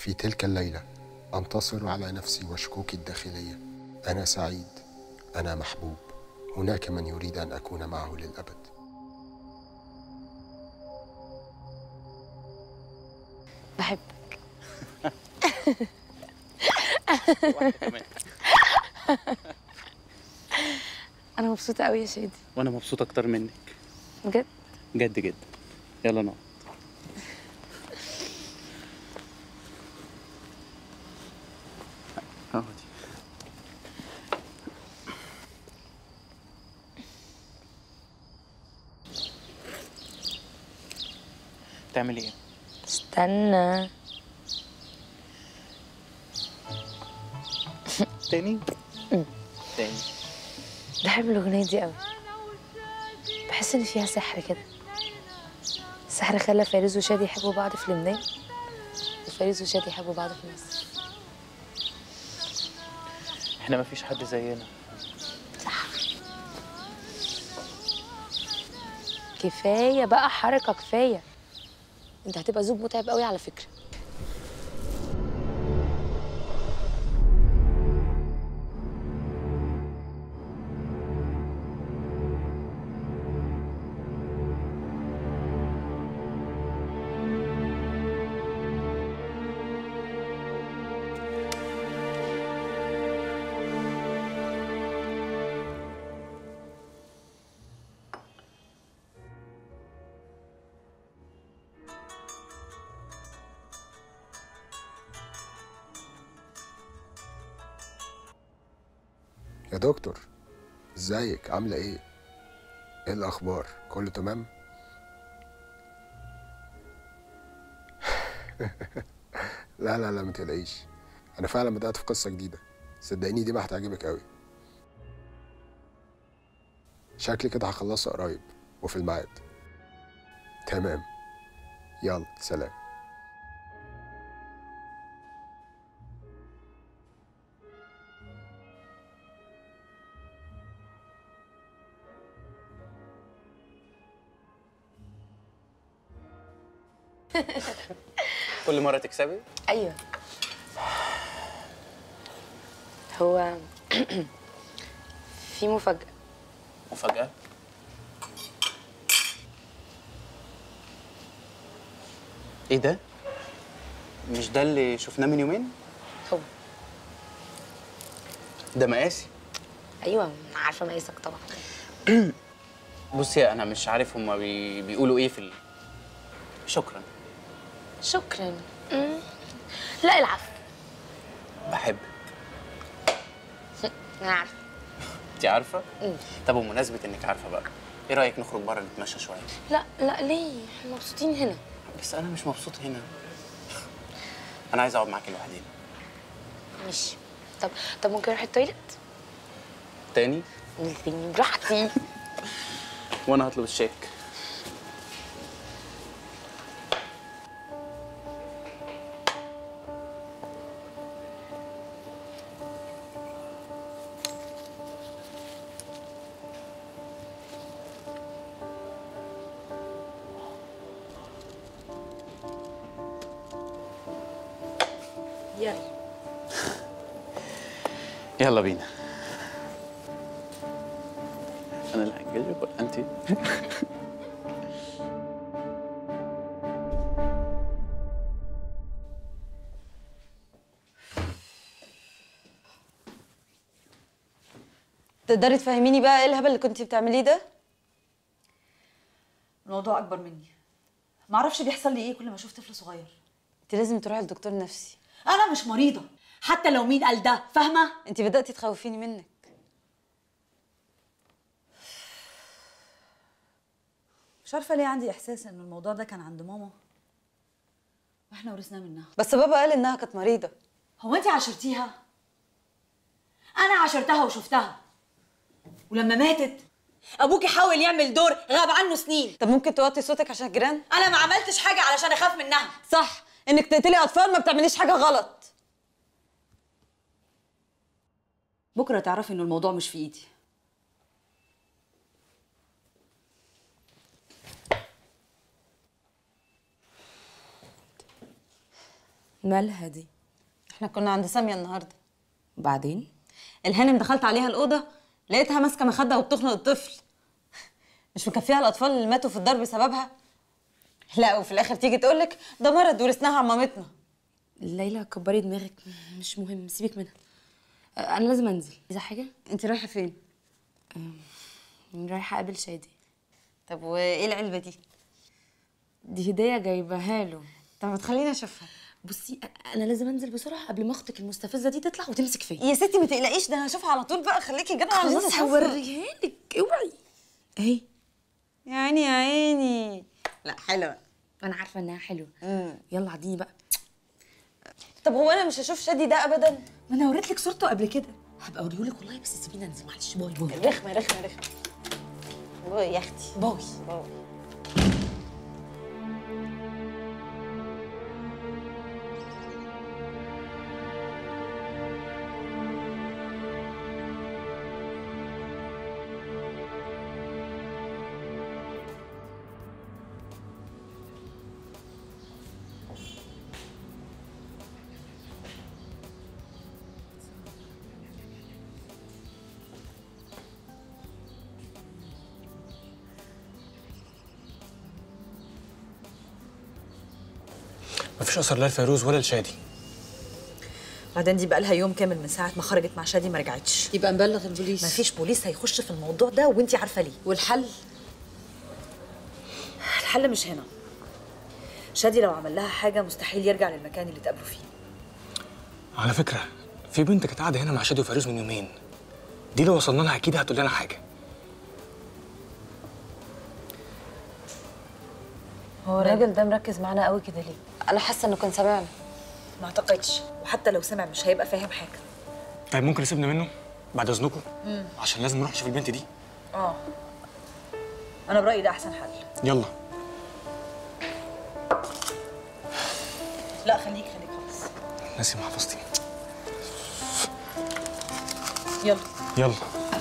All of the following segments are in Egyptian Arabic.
في تلك الليلة أنتصر على نفسي وشكوكي الداخلية أنا سعيد أنا محبوب هناك من يريد أن أكون معه للأبد بحبك انا مبسوطه قوي يا شادي وانا مبسوط اكتر منك بجد جد جدا يلا نقعد اقعدي تعمل ايه؟ استنى تاني؟ تاني بحب الاغنيه دي قوي بحس ان فيها سحر كده السحر خلى فارس وشادي يحبوا بعض في لبنان وفارس وشادي يحبوا بعض في مصر احنا مفيش حد زينا كفايه بقى حركه كفايه انت هتبقى زوج متعب قوي على فكره يا دكتور ازيك عاملة ايه؟ ايه الأخبار؟ كله تمام؟ لا لا لا ما تقلقيش أنا فعلا بدأت في قصة جديدة صدقيني دي بقى هتعجبك قوي شكلي كده هخلصها قريب وفي الميعاد تمام يلا سلام كل مرة تكسبي؟ ايوه هو في مفاجاه مفاجأة ايه ده؟ مش ده اللي شفناه من يومين؟ هو ده مقاسي ايوه أنا عارفه مقاسك طبعا بصي انا مش عارف هما بي... بيقولوا ايه في ال... شكرا شكرا مم. لا العفو بحب انا عارفه انت عارفه مم. طب بمناسبه انك عارفه بقى ايه رايك نخرج بره نتمشى شويه لا لا ليه احنا مبسوطين هنا بس انا مش مبسوط هنا انا عايز اقعد معاكي لوحدين ماشي طب طب ممكن اروح التويليت تاني نزليني براحتي وانا هطلب الشيك يلا يلا بينا انا اللي هنجذب ولا انت تقدري تفهميني بقى ايه الهبل اللي كنتي بتعمليه ده الموضوع اكبر مني معرفش بيحصل لي ايه كل ما اشوف طفل صغير انت لازم تروحي لدكتور نفسي انا مش مريضه حتى لو مين قال ده فاهمه انت بداتي تخوفيني منك مش عارفه ليه عندي احساس ان الموضوع ده كان عند ماما واحنا ورثناه منها بس بابا قال انها كانت مريضه هو انت عاشرتيها انا عاشرتها وشفتها ولما ماتت ابوكي حاول يعمل دور غاب عنه سنين طب ممكن توطي صوتك عشان الجيران انا ما عملتش حاجه علشان اخاف منها صح انك تقتلي اطفال ما بتعمليش حاجه غلط بكره تعرفي ان الموضوع مش في ايدي مالها دي احنا كنا عند ساميه النهارده وبعدين الهانم دخلت عليها الاوضه لقيتها ماسكه مخده وبتخنق الطفل مش مكفيها الاطفال اللي ماتوا في الضرب بسببها لا وفي الاخر تيجي تقول لك ده مرض ورثناها عن مامتنا ليلى كبري دماغك مش مهم سيبك منها آه، انا لازم انزل عايزه حاجه انت رايحه فين رايحه اقابل شادي طب وايه العلبه دي دي هديه جايباها له طب ما تخليني اشوفها بصي أ- انا لازم انزل بسرعه قبل ما اختك المستفزه دي تطلع وتمسك فيا يا ستي ما تقلقيش ده انا هشوفها على طول بقى خليكي جدعه عايزة خلاص أشوفها. هوريها لك اوعي اهي يا عيني يا عيني لا حلوه انا عارفه انها حلوه مم. يلا عديني بقى طب هو انا مش هشوف شادي ده ابدا ما انا وريت لك صورته قبل كده هبقى اوريهولك والله بس سيبيني انزل معلش باي باي رخمه رخمه رخمه باي يا اختي باي باي مفيش اثر لا لفيروز ولا لشادي بعدين دي بقى لها يوم كامل من ساعه ما خرجت مع شادي ما رجعتش يبقى نبلغ البوليس ما فيش بوليس هيخش في الموضوع ده وانت عارفه ليه والحل الحل مش هنا شادي لو عمل لها حاجه مستحيل يرجع للمكان اللي اتقابلوا فيه على فكره في بنت كانت قاعده هنا مع شادي وفيروز من يومين دي لو وصلنا لها اكيد هتقول لنا حاجه هو الراجل ده مركز معانا قوي كده ليه انا حاسه انه كان سامعنا ما اعتقدش وحتى لو سمع مش هيبقى فاهم حاجه طيب ممكن نسيبنا منه بعد اذنكم عشان لازم نروح نشوف البنت دي اه انا برايي ده احسن حل يلا لا خليك خليك خلاص ناسي محفظتي يلا يلا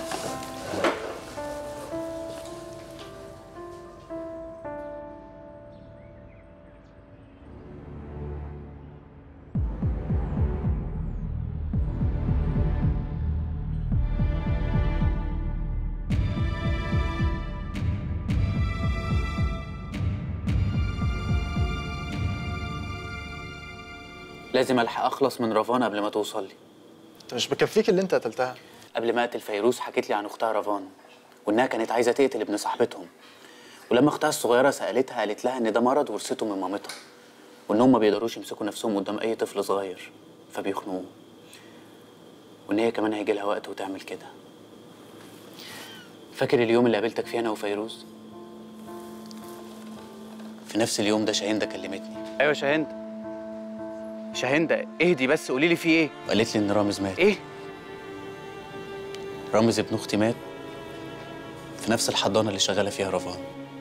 لازم الحق اخلص من رافان قبل ما توصل لي انت مش مكفيك اللي انت قتلتها قبل ما اقتل فيروز حكيت لي عن اختها رافان وانها كانت عايزه تقتل ابن صاحبتهم ولما اختها الصغيره سالتها قالت لها ان ده مرض ورثته من مامتها وانهم ما بيقدروش يمسكوا نفسهم قدام اي طفل صغير فبيخنقوه وان هي كمان هيجي لها وقت وتعمل كده فاكر اليوم اللي قابلتك فيه انا وفيروز في نفس اليوم ده شاهندة كلمتني ايوه شاهندة شاهندة اهدي بس قولي لي في ايه قالت لي ان رامز مات ايه رامز ابن اختي مات في نفس الحضانه اللي شغاله فيها رفان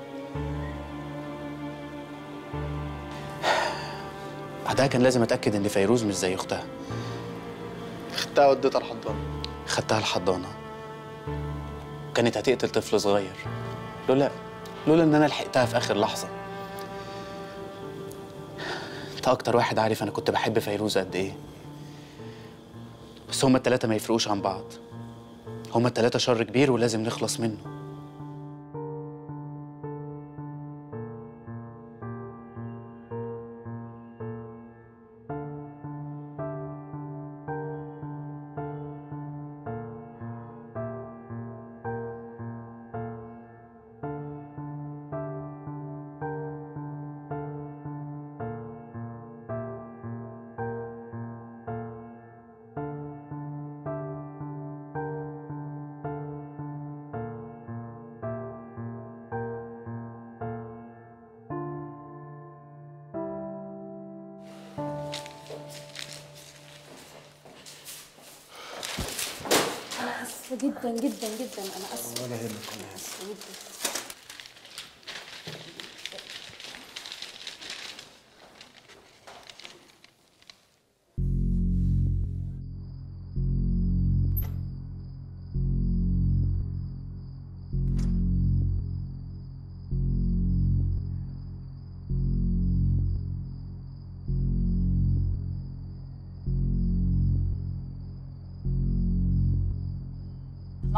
بعدها كان لازم اتاكد ان فيروز مش زي اختها خدتها وديتها الحضانه خدتها الحضانه كانت هتقتل طفل صغير لولا لولا ان انا لحقتها في اخر لحظه انت اكتر واحد عارف انا كنت بحب فيروز قد ايه بس هما التلاتة ما يفرقوش عن بعض هما التلاتة شر كبير ولازم نخلص منه انا اسفه جدا جدا جدا انا اسفه ولا يهمك ولا يهمك اسفه جدا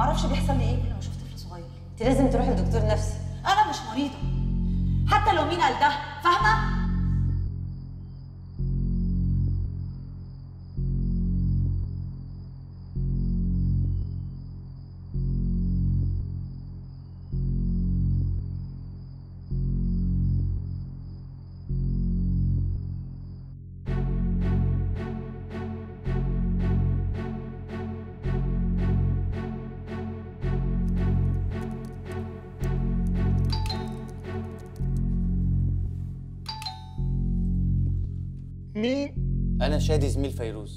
معرفش بيحصل لي ايه كل ما اشوف طفل صغير انت لازم تروحي لدكتور نفسي انا مش مريضه حتى لو مين قال ده فاهمه مين انا شادي زميل فيروز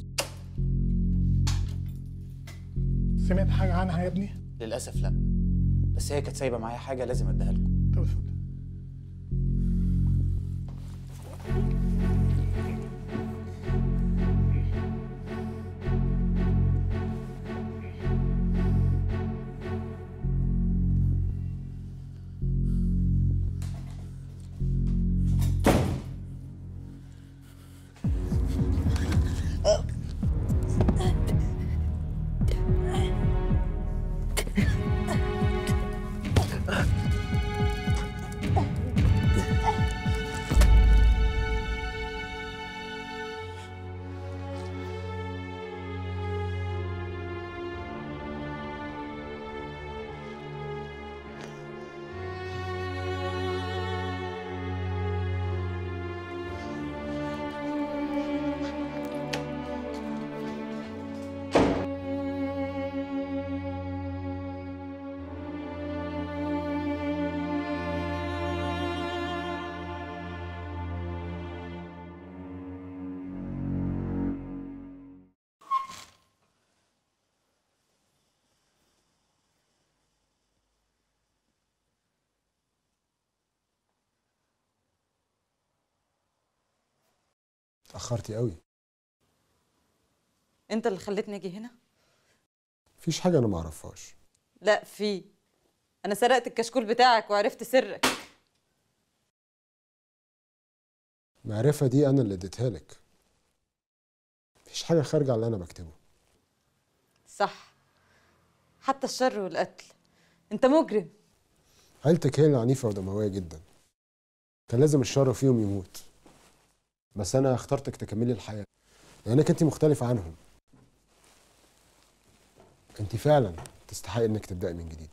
سمعت حاجه عنها يا ابني للاسف لا بس هي كانت سايبه معايا حاجه لازم اديها لكم طب اتفضل اتأخرتي قوي انت اللي خلتني اجي هنا مفيش حاجة أنا معرفهاش لا في انا سرقت الكشكول بتاعك وعرفت سرك المعرفة دي أنا اللي اديتها لك مفيش حاجة خارجة عن اللي أنا بكتبه صح حتى الشر والقتل انت مجرم عيلتك هي اللي عنيفة ودموية جدا كان لازم الشر فيهم يموت بس أنا اخترتك تكملي الحياة لأنك أنت مختلفة عنهم أنت فعلا تستحقي إنك تبدأي من جديد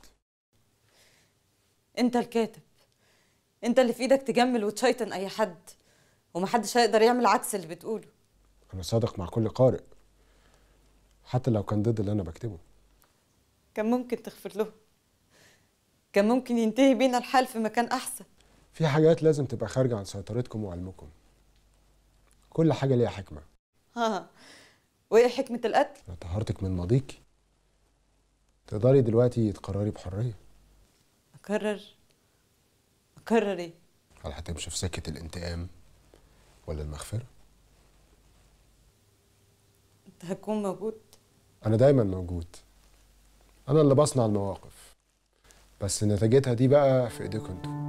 انت الكاتب انت اللي في ايدك تجمل وتشيطن اي حد ومحدش هيقدر يعمل عكس اللي بتقوله أنا صادق مع كل قارئ حتى لو كان ضد اللي أنا بكتبه كان ممكن تغفر له كان ممكن ينتهي بينا الحال في مكان احسن في حاجات لازم تبقى خارجة عن سيطرتكم وعلمكم كل حاجة ليها حكمة ها وايه حكمة القتل لو طهرتك من ماضيك تقدري دلوقتي تقرري بحرية اكرر اكرر ايه هل هتمشي في سكة الانتقام ولا المغفرة انت هتكون موجود أنا دايما موجود أنا اللي بصنع المواقف بس نتيجتها دي بقى في إيديكم انتوا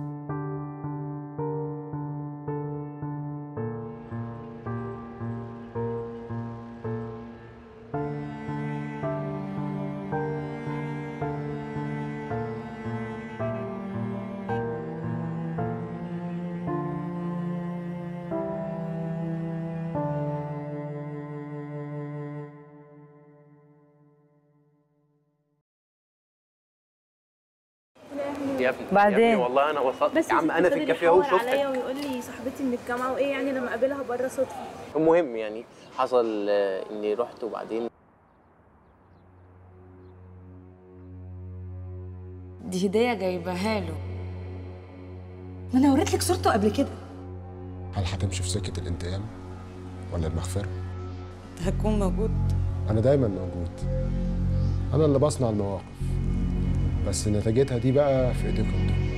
يا ابني بعدين. يا ابني والله انا وصلت بس يا عم انا في تفضلي الكافيه اهو بيحور شفتك عليا ويقول لي صاحبتي من الجامعه وايه يعني لما اقابلها بره صدفه المهم يعني حصل آه، اني رحت وبعدين دي هدية جايباها له ما انا وريت لك صورته قبل كده هل هتمشي في سكة الانتقام ولا المغفرة انت هتكون موجود أنا دايما موجود أنا اللي بصنع المواقف بس نتيجتها دي بقى في إيديكم انتوا